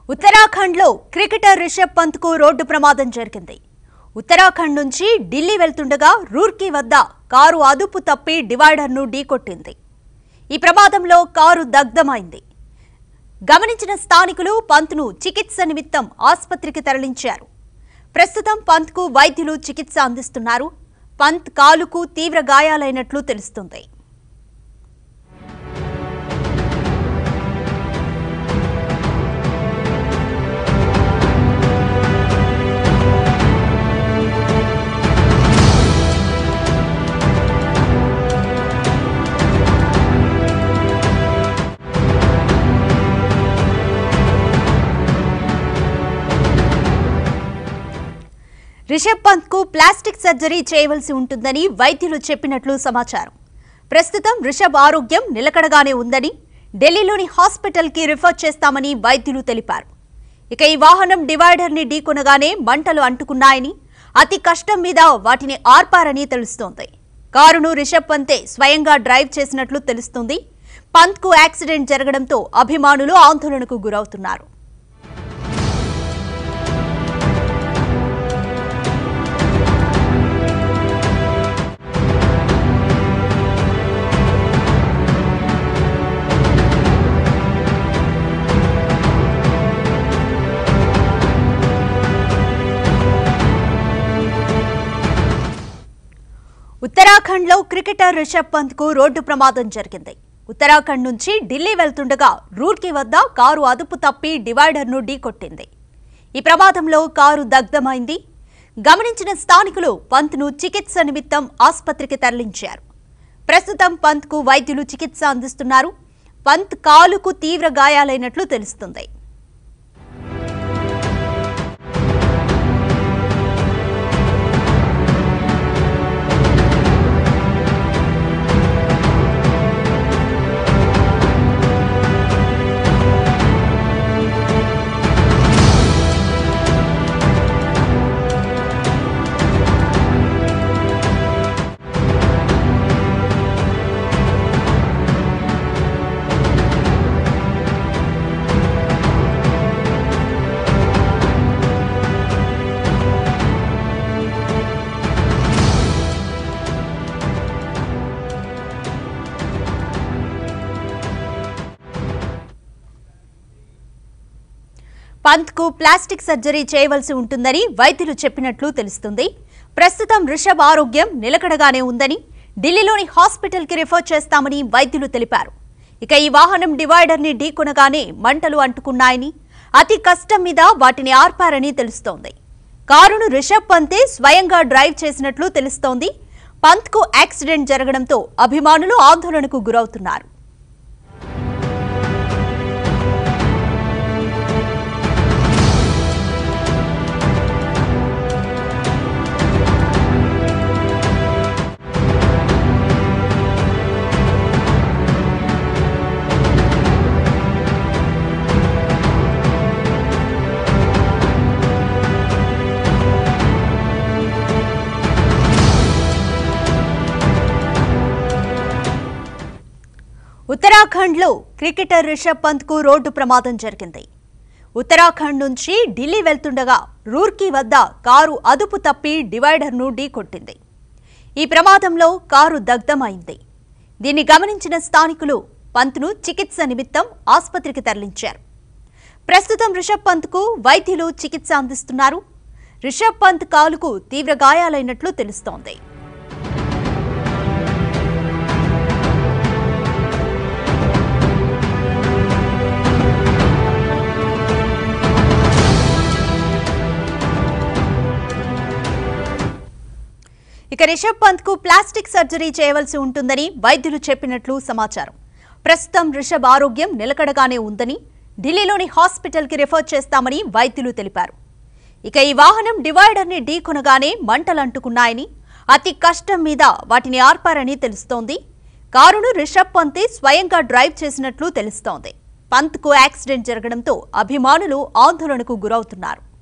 ఉత్తరాఖండ్లో cricketer Rishabh పంత్కు road ప్రమాదం జరిగింది ఉత్తరాఖండ్ నుంచి ఢిల్లీ వెళ్తుండగా రూర్కీ వద్ద కారు అదుపు తప్పి డివైడర్ను ఢీకొట్టింది ఈ ప్రమాదంలో కారు దగ్ధమైంది గమనించిన స్థానికులు పంత్ను చికిత్స నిమిత్తం ఆసుపత్రికి తరలించారు ప్రస్తుతం పంత్కు వైద్యులు చికిత్స అందిస్తున్నారు పంత్ కాలుకు తీవ్ర గాయాలైనట్లు తెలుస్తుంది రిషబ్ పంత్ కు ప్లాస్టిక్ సర్జరీ చేయవలసి ఉంటుందని వైద్యులు చెప్పినట్లు సమాచారం ప్రస్తుతం రిషబ్ ఆరోగ్యం నిలకడగానే ఉందని ఢిల్లీలోని హాస్పిటల్ కి రిఫర్ చేస్తామని వైద్యులు తెలిపారు ఇక ఈ వాహనం డివైడర్ ని ఢీకొనగానే మంటలు అంటుకున్నాయని అతి కష్టం మీద వాటిని ఆర్పారని తెలుస్తోంది కారును రిషబ్ పంతే స్వయంగా డ్రైవ్ చేసినట్లు తెలుస్తుంది పంత్ కు యాక్సిడెంట్ జరగడంతో అభిమానులు ఆందోళనకు గురవుతున్నారు ఉత్తరాఖండ్లో క్రికెటర్ రిషబ్ పంత్ కు రోడ్డు ప్రమాదం జరిగింది ఉత్తరాఖండ్ నుంచి ఢిల్లీ వెళ్తుండగా రూర్కీ వద్ద కారు అదుపు తప్పి డివైడర్ను ఢీకొట్టింది ఈ ప్రమాదంలో కారు దగ్ధమైంది గమనించిన స్థానికులు పంత్ను చికిత్స నిమిత్తం ఆసుపత్రికి తరలించారు ప్రస్తుతం పంత్కు వైద్యులు చికిత్స అందిస్తున్నారు పంత్ కాలుకు తీవ్ర గాయాలైనట్లు తెలుస్తుంది పంత్కు ప్లాస్టిక్ సర్జరీ చేయవలసి ఉంటుందని వైద్యులు చెప్పినట్లు తెలుస్తుంది ప్రస్తుతం రిషబ్ ఆరోగ్యం నిలకడగానే ఉందని ఢిల్లీలోని హాస్పిటల్కి రిఫర్ చేస్తామని వైద్యులు తెలిపారు ఇక ఈ వాహనం డివైడర్ని ఢీకొనగానే మంటలు అంటుకున్నాయని అతి కష్టం మీద వాటిని ఆర్పారని తెలుస్తోంది కారును రిషబ్ పంతే స్వయంగా డ్రైవ్ చేసినట్లు తెలుస్తోంది పంత్కు యాక్సిడెంట్ జరగడంతో అభిమానులు ఆందోళనకు గురవుతున్నారు ఉత్తరాఖండ్లో క్రికెటర్ రిషబ్ పంత్కు రోడ్డు ప్రమాదం జరిగింది ఉత్తరాఖండ్ నుంచి ఢిల్లీ వెళ్తుండగా రూర్కీ వద్ద కారు అదుపు తప్పి డివైడర్ను ఢీకొట్టింది ఈ ప్రమాదంలో కారు దగ్ధమైంది దీన్ని గమనించిన స్థానికులు పంత్ను చికిత్స నిమిత్తం ఆసుపత్రికి తరలించారు ప్రస్తుతం రిషబ్ పంత్కు వైద్యులు చికిత్స అందిస్తున్నారు రిషబ్ పంత్ కాలుకు తీవ్ర గాయాలైనట్లు తెలుస్తోంది ఇక రిషబ్ పంత్ కు ప్లాస్టిక్ సర్జరీ చేయవలసి ఉంటుందని వైద్యులు చెప్పినట్లు సమాచారం ప్రస్తుతం రిషబ్ ఆరోగ్యం నిలకడగానే ఉందని ఢిల్లీలోని హాస్పిటల్ కి రిఫర్ చేస్తామని వైద్యులు తెలిపారు ఇక ఈ వాహనం డివైడర్ ని ఢీకొనగానే మంటలు అంటుకున్నాయని అతి కష్టం మీద వాటిని ఆర్పారని తెలుస్తోంది కారును రిషబ్ పంతే స్వయంగా డ్రైవ్ చేసినట్లు తెలుస్తోంది పంత్ కు యాక్సిడెంట్ జరగడంతో అభిమానులు ఆందోళనకు గురవుతున్నారు